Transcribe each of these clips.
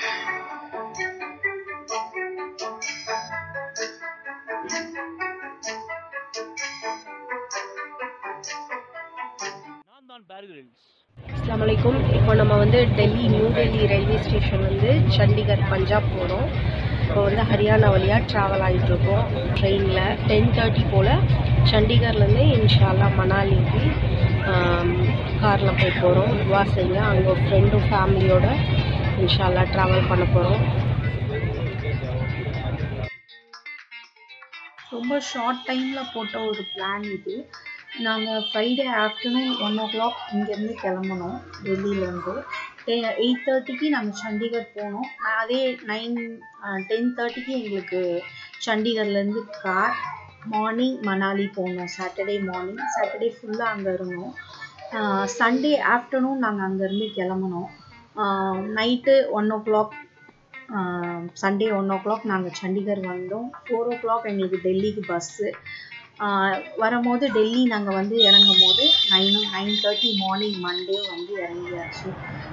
நான் தான் பேர்கிரில்ஸ் அஸ்லாம் வலைக்கும் இப்போ நம்ம வந்து Delhi New Delhi railway station வந்து சண்டிகர் பஞ்சாப் போகிறோம் இப்போ வந்து ஹரியானா வழியாக ட்ராவல் ஆகிட்டு இருக்கோம் ட்ரெயினில் டென் தேர்ட்டி போல் சண்டிகர்லேருந்து இன்ஷால்லா மணாலிக்கு காரில் போய் போகிறோம் துவா செய்யுங்க அங்கே ஃப்ரெண்டும் ஃபேமிலியோட இன்ஷால்லா ட்ராவல் பண்ண போகிறோம் ரொம்ப ஷார்ட் டைமில் போட்ட ஒரு பிளான் இது நாங்கள் Friday afternoon one o'clock இங்கேருந்து கிளம்புனோம் டெல்லியிலேருந்து எயிட் தேர்ட்டிக்கு நாங்கள் சண்டிகர் போனோம் அதே நைன் டென் தேர்ட்டிக்கு எங்களுக்கு சண்டிகர்லேருந்து கார் மார்னிங் மணாலி போனோம் சாட்டர்டே மார்னிங் சாட்டர்டே ஃபுல்லாக அங்கே இருந்தோம் சண்டே ஆஃப்டர்நூன் நாங்கள் அங்கேருந்து கிளம்புனோம் night one o'clock Sunday one o'clock நாங்கள் சண்டிகர் வந்தோம் ஃபோர் ஓ கிளாக் எங்களுக்கு டெல்லிக்கு பஸ்ஸு வரும்போது டெல்லி நாங்கள் வந்து இறங்கும் போது nine nine thirty morning Monday வந்து இறங்கியாச்சு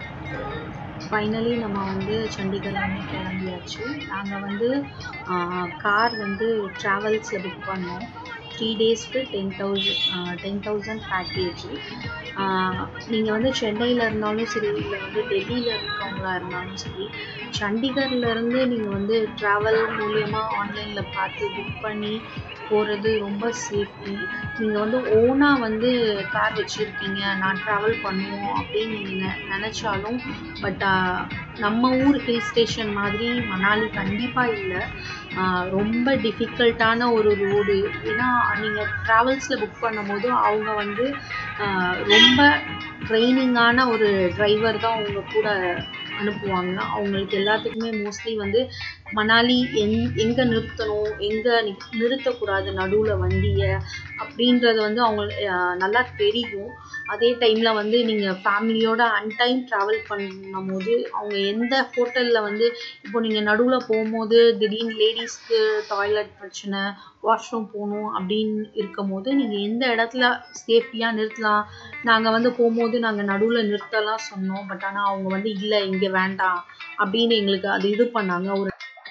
ஃபைனலி நம்ம வந்து சண்டிகர் வந்து கிளம்பியாச்சு நாங்கள் வந்து கார் வந்து ட்ராவல்ஸில் புக் பண்ணோம் த்ரீ டேஸ்க்கு ten thousand ten thousand package நீங்கள் வந்து சென்னையில் இருந்தாலும் சரி இல்லை வந்து டெல்லியில் இருக்கவங்களா இருந்தாலும் சரி சண்டிகர்லேருந்து நீங்கள் வந்து ட்ராவல் மூலியமாக ஆன்லைனில் பார்த்து புக் பண்ணி போகிறது ரொம்ப சேஃப்டி நீங்கள் வந்து ஓனாக வந்து கார் வச்சுருக்கீங்க நான் ட்ராவல் பண்ணுவோம் அப்படின்னு நீங்கள் நெ நினச்சாலும் பட் நம்ம ஊர் ஹில் ஸ்டேஷன் மாதிரி மணாலி கண்டிப்பாக இல்லை ரொம்ப டிஃபிகல்ட்டான ஒரு ரோடு ஏன்னா நீங்கள் ட்ராவல்ஸில் புக் பண்ணும்போது அவங்க வந்து ரொம்ப ட்ரைனிங்கான ஒரு டிரைவர் தான் அவங்க கூட அனுப்புவாங்க அவங்களுக்கு எல்லாத்துக்குமே மோஸ்ட்லி வந்து மணாலி எங் எங்கே நிறுத்தணும் எங்கே நி நிறுத்தக்கூடாது நடுவில் வண்டியை அப்படின்றது வந்து அவங்க நல்லா தெரியும் அதே டைமில் வந்து நீங்கள் ஃபேமிலியோட அன்டைம் ட்ராவல் பண்ணும் போது அவங்க எந்த ஹோட்டலில் வந்து இப்போ நீங்கள் நடுவில் போகும்போது திடீர்னு லேடிஸ்க்கு டாய்லெட் பிரச்சனை வாஷ்ரூம் போகணும் அப்படின்னு இருக்கும் போது நீங்கள் எந்த இடத்துல சேஃப்டியாக நிறுத்தலாம் நாங்கள் வந்து போகும்போது நாங்கள் நடுவில் நிறுத்தலாம் சொன்னோம் பட் ஆனால் அவங்க வந்து இல்லை இங்கே வேண்டாம் அப்படின்னு எங்களுக்கு அது இது பண்ணாங்க ஒரு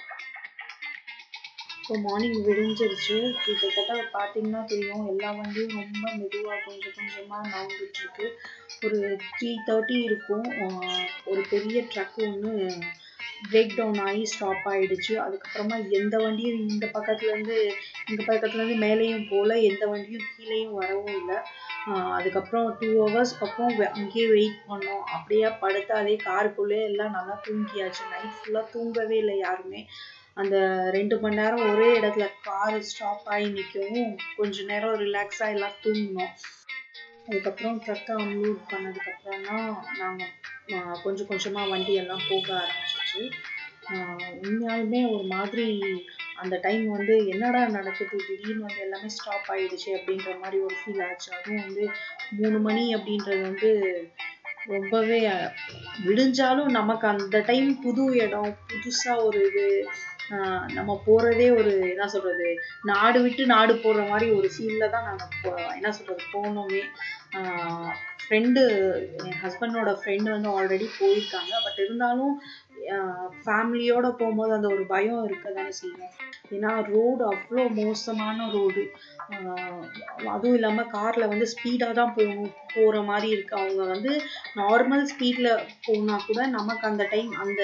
இப்போ மார்னிங் விடிஞ்சிருச்சு கிட்டத்தட்ட பார்த்தீங்கன்னா தெரியும் எல்லா வண்டியும் ரொம்ப மெதுவாக கொஞ்சம் கொஞ்சமாக நகர்ந்துட்டுருக்கு ஒரு த்ரீ தேர்ட்டி இருக்கும் ஒரு பெரிய ட்ரக் ஒன்று பிரேக் டவுன் ஆகி ஸ்டாப் ஆகிடுச்சு அதுக்கப்புறமா எந்த வண்டியும் இந்த பக்கத்துலேருந்து இந்த பக்கத்துலேருந்து மேலேயும் போகல எந்த வண்டியும் கீழேயும் வரவும் இல்லை அதுக்கப்புறம் டூ ஹவர்ஸ் பக்கம் அங்கேயே வெயிட் பண்ணோம் அப்படியே படுத்து அதே காருக்குள்ளே எல்லாம் நல்லா தூங்கியாச்சு நைட் ஃபுல்லாக தூங்கவே இல்லை யாருமே அந்த ரெண்டு மணி நேரம் ஒரே இடத்துல கார் ஸ்டாப் ஆகி நிற்கவும் கொஞ்ச நேரம் ரிலாக்ஸாக எல்லாம் தூங்கினோம் அதுக்கப்புறம் ட்ரக்கை அன்லோட் பண்ணதுக்கப்புறம் தான் நாங்கள் கொஞ்சம் கொஞ்சமாக வண்டி எல்லாம் போக ஆரம்பிச்சிச்சு உண்மையாலுமே ஒரு மாதிரி அந்த டைம் வந்து என்னடா நடக்குது திடீர்னு வந்து எல்லாமே ஸ்டாப் ஆகிடுச்சு அப்படின்ற மாதிரி ஒரு ஃபீல் ஆச்சு அதுவும் வந்து மூணு மணி அப்படின்றது வந்து ரொம்பவே விடிஞ்சாலும் நமக்கு அந்த டைம் புது இடம் புதுசாக ஒரு இது நம்ம போகிறதே ஒரு என்ன சொல்கிறது நாடு விட்டு நாடு போகிற மாதிரி ஒரு ஃபீலில் தான் நாங்கள் என்ன சொல்கிறது போனோமே ஃப்ரெண்டு என் ஹஸ்பண்டோட ஃப்ரெண்டு வந்து ஆல்ரெடி போயிருக்காங்க பட் இருந்தாலும் ஃபேமிலியோடு போகும்போது அந்த ஒரு பயம் இருக்க தானே செய்யும் ஏன்னா ரோடு அவ்வளோ மோசமான ரோடு அதுவும் இல்லாமல் காரில் வந்து ஸ்பீடாக தான் போகணும் போகிற மாதிரி இருக்குது அவங்க வந்து நார்மல் ஸ்பீடில் போனால் கூட நமக்கு அந்த டைம் அந்த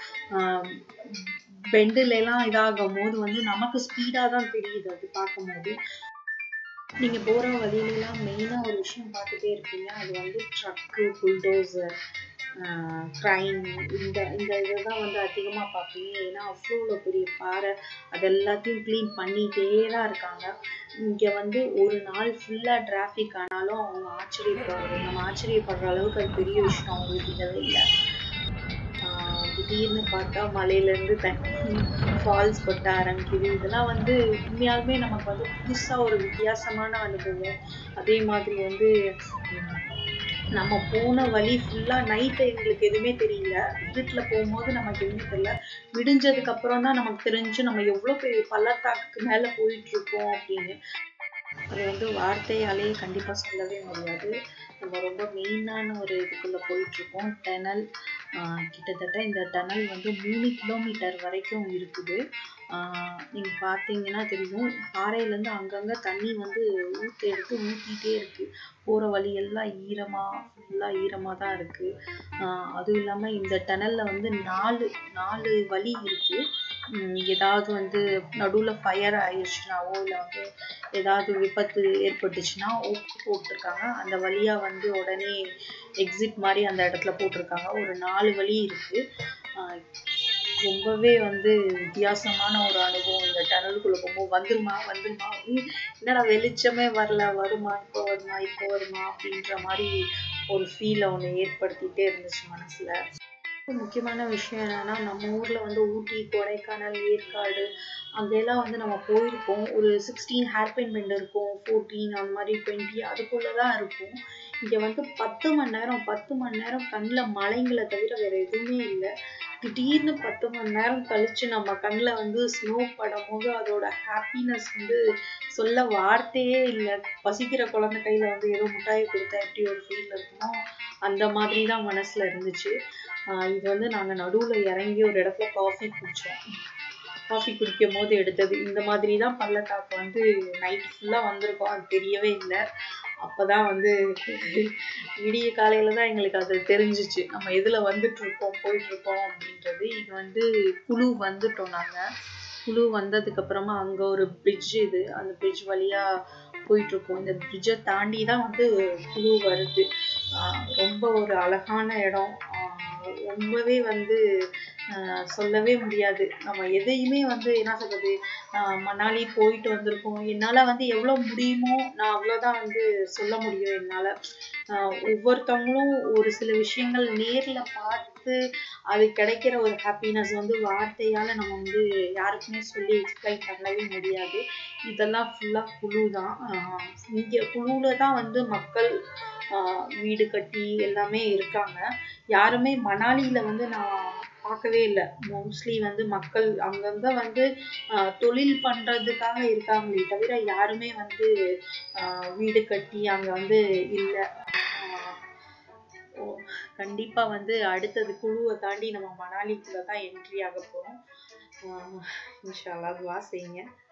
பெண்டுலலாம் இதாகும் போது வந்து நமக்கு ஸ்பீடாக தான் தெரியுது அது பார்க்கும்போது நீங்கள் போகிற வழியிலலாம் மெயினாக ஒரு விஷயம் பார்த்துட்டே இருப்பீங்க அது வந்து ட்ரக்கு புல்டோசர் க்ரைன் இந்த இந்த இதை தான் வந்து அதிகமாக பார்ப்பீங்க ஏன்னா அவ்வளோ பெரிய பாறை அது எல்லாத்தையும் க்ளீன் பண்ணிகிட்டே தான் இருக்காங்க இங்கே வந்து ஒரு நாள் ஃபுல்லாக டிராஃபிக் ஆனாலும் அவங்க ஆச்சரியப்படுறது நம்ம ஆச்சரியப்படுற அளவுக்கு அது பெரிய விஷயம் அவங்களுக்கு இல்லவே இல்லை திடீர்னு பார்த்தா மலையிலேருந்து தண்ணி ஃபால்ஸ் கொட்ட ஆரம்பிக்குது இதெல்லாம் வந்து உண்மையாலுமே நமக்கு வந்து புதுசாக ஒரு வித்தியாசமான அனுபவம் அதே மாதிரி வந்து நம்ம போன வழி ஃபுல்லாக நைட்டு எங்களுக்கு எதுவுமே தெரியல இருட்டில் போகும்போது நமக்கு எதுவுமே தெரியல விடிஞ்சதுக்கு அப்புறம் தான் நமக்கு தெரிஞ்சு நம்ம எவ்வளோ பெரிய பள்ளத்தாக்கு மேலே போயிட்டு இருக்கோம் அப்படின்னு அது வந்து வார்த்தையாலேயே கண்டிப்பாக சொல்லவே முடியாது நம்ம ரொம்ப மெயினான ஒரு இதுக்குள்ளே போயிட்டுருக்கோம் டெனல் ஆஹ் கிட்டத்தட்ட இந்த டனல் வந்து மூணு கிலோமீட்டர் வரைக்கும் இருக்குது நீங்கள் பார்த்தீங்கன்னா தெரியும் பாறையிலேருந்து அங்கங்கே தண்ணி வந்து ஊற்றி எடுத்து ஊற்றிட்டே இருக்குது போகிற வழியெல்லாம் ஈரமாக ஃபுல்லாக ஈரமாக தான் இருக்குது அதுவும் இல்லாமல் இந்த டனலில் வந்து நாலு நாலு வழி இருக்குது ஏதாவது வந்து நடுவில் ஃபயர் ஆயிடுச்சுனாவோ இல்லை வந்து ஏதாவது விபத்து ஏற்பட்டுச்சுன்னா ஓப்பு போட்டிருக்காங்க அந்த வழியாக வந்து உடனே எக்ஸிட் மாதிரி அந்த இடத்துல போட்டிருக்காங்க ஒரு நாலு வழி இருக்குது ரொம்பவே வந்து வித்தியாசமான ஒரு அனுபவம் இந்த டனலுக்குள்ளே போகும்போது வந்துருமா வந்துருமா உம், என்னடா வெளிச்சமே வரல வருமா இப்போ வருமா இப்போ வருமா அப்படின்ற மாதிரி ஒரு ஃபீலை ஒன்று ஏற்படுத்திட்டே இருந்துச்சு மனசில் முக்கியமான விஷயம் என்னன்னா நம்ம ஊர்ல வந்து ஊட்டி கொடைக்கானல் ஏற்காடு அங்கெல்லாம் வந்து நம்ம போயிருப்போம் ஒரு சிக்ஸ்டீன் ஹேர்பின் பெண்ட் இருக்கும் ஃபோர்டீன் அந்த மாதிரி டுவெண்ட்டி அதுக்குள்ள தான் இருக்கும் இங்க வந்து பத்து மணி நேரம் பத்து மணி நேரம் கண்ணில் மலைங்களை தவிர வேற எதுவுமே இல்லை திடீர்னு பத்து மணி நேரம் கழிச்சு நம்ம கண்ணில் வந்து ஸ்னோ படும்போது அதோட ஹாப்பினஸ் வந்து சொல்ல வார்த்தையே இல்லை பசிக்கிற குழந்தை கையில வந்து ஏதோ மிட்டாயை கொடுத்தா எப்படி ஒரு ஃபீல் இருக்குமோ அந்த மாதிரி தான் மனசுல இருந்துச்சு ஆஹ் இது வந்து நாங்க நடுவுல இறங்கி ஒரு இடத்துல காஃபி குடிச்சோம் காஃபி குடிக்கும் போது எடுத்தது இந்த மாதிரி தான் பள்ளத்தாக்கு வந்து நைட் ஃபுல்லா வந்திருக்கோம் அது தெரியவே இல்லை அப்பதான் வந்து விடிய காலையில தான் எங்களுக்கு அது தெரிஞ்சிச்சு நம்ம எதுல வந்துட்டு இருக்கோம் போயிட்டு இருக்கோம் அப்படின்றது இது வந்து குழு வந்துட்டோம் நாங்க குழு வந்ததுக்கு அப்புறமா அங்க ஒரு பிரிட்ஜ் இது அந்த பிரிட்ஜ் வழியா போயிட்டு இருக்கோம் இந்த பிரிட்ஜை தாண்டி தான் வந்து குழு வருது ஆஹ் ரொம்ப ஒரு அழகான இடம் ஆஹ் ரொம்பவே வந்து ஆஹ் சொல்லவே முடியாது நம்ம எதையுமே வந்து என்ன சொல்றது ஆஹ் மணாலி போயிட்டு வந்திருக்கோம் என்னால வந்து எவ்வளவு முடியுமோ நான் அவ்வளவுதான் வந்து சொல்ல முடியும் என்னால ஆஹ் ஒவ்வொருத்தவங்களும் ஒரு சில விஷயங்கள் நேர்ல பார்த்து அது கிடைக்கிற ஒரு ஹாப்பினஸ் வந்து வார்த்தையால நம்ம வந்து யாருக்குமே சொல்லி எக்ஸ்பிளைன் பண்ணவே முடியாது இதெல்லாம் ஃபுல்லா குழு தான் ஆஹ் இங்க குழுல தான் வந்து மக்கள் ஆஹ் வீடு கட்டி எல்லாமே இருக்காங்க யாருமே மணாலியில வந்து நான் பார்க்கவே இல்லை மோஸ்ட்லி வந்து மக்கள் அங்கங்க வந்து ஆஹ் தொழில் பண்றதுக்காக இருக்காங்களே தவிர யாருமே வந்து ஆஹ் வீடு கட்டி அங்க வந்து இல்லை ஓ கண்டிப்பா வந்து அடுத்தது குழுவை தாண்டி நம்ம மணாலிக்குள்ள தான் என்ட்ரி ஆக போறோம் ஆஹ் இன்ஷா அல்லாஹ் துவா செய்யுங்க